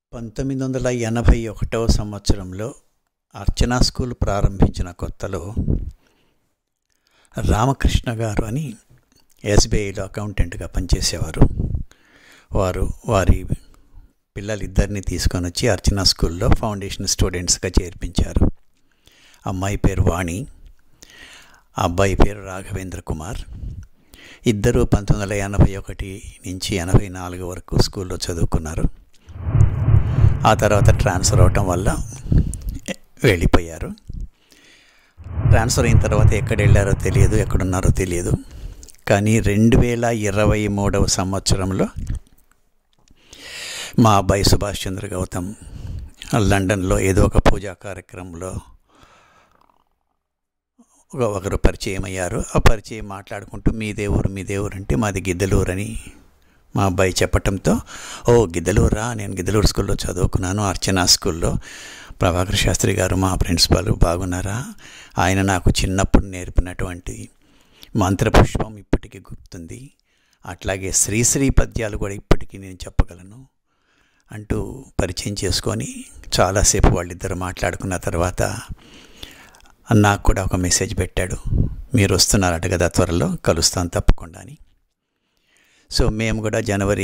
పంతొమ్మిది వందల ఎనభై ఒకటవ సంవత్సరంలో అర్చనా స్కూల్ ప్రారంభించిన కొత్తలో రామకృష్ణ గారు అని ఎస్బీఐలో అకౌంటెంట్గా పనిచేసేవారు వారు వారి పిల్లలిద్దరిని తీసుకొని వచ్చి అర్చనా స్కూల్లో ఫౌండేషన్ స్టూడెంట్స్గా చేర్పించారు అమ్మాయి పేరు వాణి అబ్బాయి పేరు రాఘవేంద్ర కుమార్ ఇద్దరు పంతొమ్మిది వందల ఎనభై ఒకటి నుంచి ఎనభై నాలుగు వరకు స్కూల్లో చదువుకున్నారు ఆ తర్వాత ట్రాన్స్ఫర్ అవటం వల్ల వెళ్ళిపోయారు ట్రాన్స్ఫర్ అయిన తర్వాత ఎక్కడ వెళ్ళారో తెలియదు ఎక్కడున్నారో తెలియదు కానీ రెండు వేల ఇరవై మూడవ సంవత్సరంలో మా అబ్బాయి సుభాష్ చంద్ర గౌతమ్ లండన్లో ఏదో ఒక పూజా కార్యక్రమంలో ఒక ఒకరు పరిచయం అయ్యారు ఆ పరిచయం మాట్లాడుకుంటూ మీ దేవురు మీ దేవురు అంటే మాది గిద్దలూరు అని మా అబ్బాయి చెప్పటంతో ఓ గిద్దలూరా నేను గిద్దలూరు స్కూల్లో చదువుకున్నాను అర్చనా స్కూల్లో ప్రభాకర్ శాస్త్రి గారు మా ప్రిన్సిపాల్ బాగున్నారా ఆయన నాకు చిన్నప్పుడు నేర్పినటువంటి మంత్రపుష్పం ఇప్పటికీ గుర్తుంది అట్లాగే శ్రీశ్రీ పద్యాలు కూడా ఇప్పటికీ నేను చెప్పగలను అంటూ పరిచయం చేసుకొని చాలాసేపు వాళ్ళిద్దరు మాట్లాడుకున్న తర్వాత నాకు కూడా ఒక మెసేజ్ పెట్టాడు మీరు వస్తున్నారట కదా త్వరలో కలుస్తాను తప్పకుండా అని సో మేము కూడా జనవరి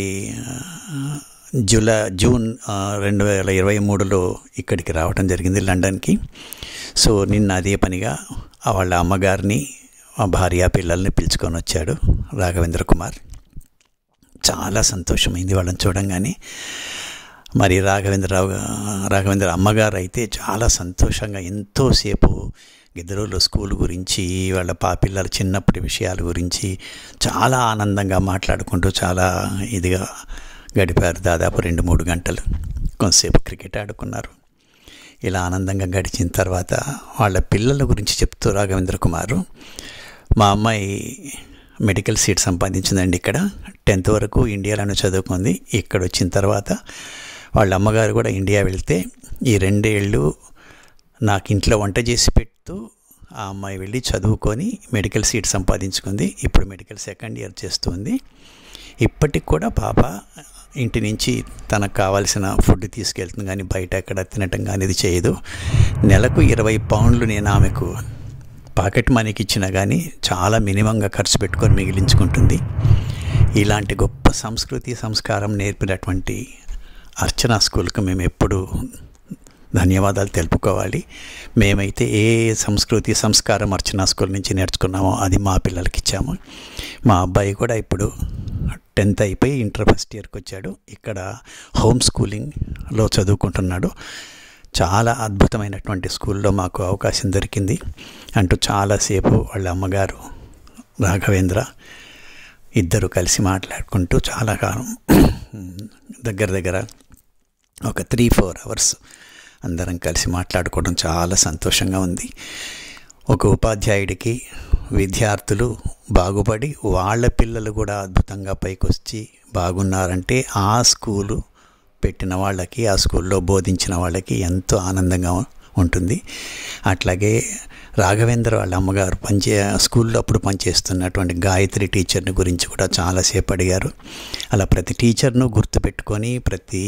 జూలై జూన్ రెండు వేల ఇరవై మూడులో ఇక్కడికి రావడం జరిగింది లండన్కి సో నిన్న అదే పనిగా వాళ్ళ అమ్మగారిని మా భార్య పిల్లల్ని పిలుచుకొని వచ్చాడు రాఘవేంద్ర కుమార్ చాలా సంతోషమైంది వాళ్ళని చూడంగానే మరి రాఘవేంద్రరావు రాఘవేంద్ర అమ్మగారు అయితే చాలా సంతోషంగా ఎంతోసేపు గిద్దరులో స్కూల్ గురించి వాళ్ళ పాపిల్లల చిన్నప్పటి విషయాల గురించి చాలా ఆనందంగా మాట్లాడుకుంటూ చాలా ఇదిగా గడిపారు దాదాపు రెండు మూడు గంటలు కొంతసేపు క్రికెట్ ఆడుకున్నారు ఇలా ఆనందంగా గడిచిన తర్వాత వాళ్ళ పిల్లల గురించి చెప్తూ రాఘవేంద్ర కుమారు మా అమ్మాయి మెడికల్ సీట్ సంపాదించిందండి ఇక్కడ టెన్త్ వరకు ఇండియాలోనే చదువుకుంది ఇక్కడ వచ్చిన తర్వాత వాళ్ళ అమ్మగారు కూడా ఇండియా వెళ్తే ఈ రెండేళ్ళు నాకు ఇంట్లో వంట చేసి పెడుతూ ఆ అమ్మాయి వెళ్ళి చదువుకొని మెడికల్ సీట్ సంపాదించుకుంది ఇప్పుడు మెడికల్ సెకండ్ ఇయర్ చేస్తుంది ఇప్పటికి కూడా పాప ఇంటి నుంచి తనకు కావాల్సిన ఫుడ్ తీసుకెళ్తుంది కానీ బయట ఎక్కడ తినటం కానీ ఇది చేయదు నెలకు ఇరవై పౌండ్లు నేను ఆమెకు పాకెట్ మనీకి ఇచ్చినా కానీ చాలా మినిమంగా ఖర్చు పెట్టుకొని మిగిలించుకుంటుంది ఇలాంటి గొప్ప సంస్కృతి సంస్కారం నేర్పినటువంటి అర్చనా స్కూల్కి మేము ఎప్పుడు ధన్యవాదాలు తెలుపుకోవాలి మేమైతే ఏ సంస్కృతి సంస్కారం అర్చనా స్కూల్ నుంచి నేర్చుకున్నామో అది మా పిల్లలకి ఇచ్చాము మా అబ్బాయి కూడా ఇప్పుడు టెన్త్ అయిపోయి ఇంటర్ ఫస్ట్ ఇయర్కి వచ్చాడు ఇక్కడ హోమ్ స్కూలింగ్లో చదువుకుంటున్నాడు చాలా అద్భుతమైనటువంటి స్కూల్లో మాకు అవకాశం దొరికింది అంటూ చాలాసేపు వాళ్ళ అమ్మగారు రాఘవేంద్ర ఇద్దరు కలిసి మాట్లాడుకుంటూ చాలా కాలం దగ్గర దగ్గర ఒక త్రీ ఫోర్ అవర్స్ అందరం కలిసి మాట్లాడుకోవడం చాలా సంతోషంగా ఉంది ఒక ఉపాధ్యాయుడికి విద్యార్థులు బాగుపడి వాళ్ళ పిల్లలు కూడా అద్భుతంగా పైకి వచ్చి బాగున్నారంటే ఆ స్కూలు పెట్టిన వాళ్ళకి ఆ స్కూల్లో బోధించిన వాళ్ళకి ఎంతో ఆనందంగా ఉంటుంది అట్లాగే రాఘవేంద్ర వాళ్ళ అమ్మగారు పనిచే స్కూల్లో అప్పుడు పనిచేస్తున్నటువంటి గాయత్రి టీచర్ని గురించి కూడా చాలాసేపు అడిగారు అలా ప్రతి టీచర్ను గుర్తుపెట్టుకొని ప్రతి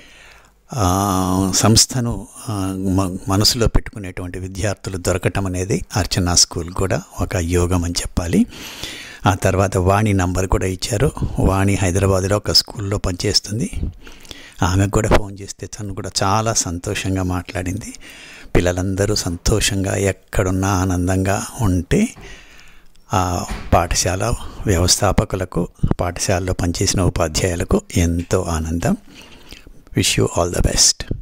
సంస్థను మనసులో పెట్టుకునేటువంటి విద్యార్థులు దొరకటం అనేది అర్చనా స్కూల్ కూడా ఒక యోగం అని చెప్పాలి ఆ తర్వాత వాణి నంబర్ కూడా ఇచ్చారు వాణి హైదరాబాద్లో ఒక స్కూల్లో పనిచేస్తుంది ఆమెకు కూడా ఫోన్ చేస్తే తను కూడా చాలా సంతోషంగా మాట్లాడింది పిల్లలందరూ సంతోషంగా ఎక్కడున్నా ఆనందంగా ఉంటే ఆ పాఠశాల వ్యవస్థాపకులకు పాఠశాలలో పనిచేసిన ఉపాధ్యాయులకు ఎంతో ఆనందం wish you all the best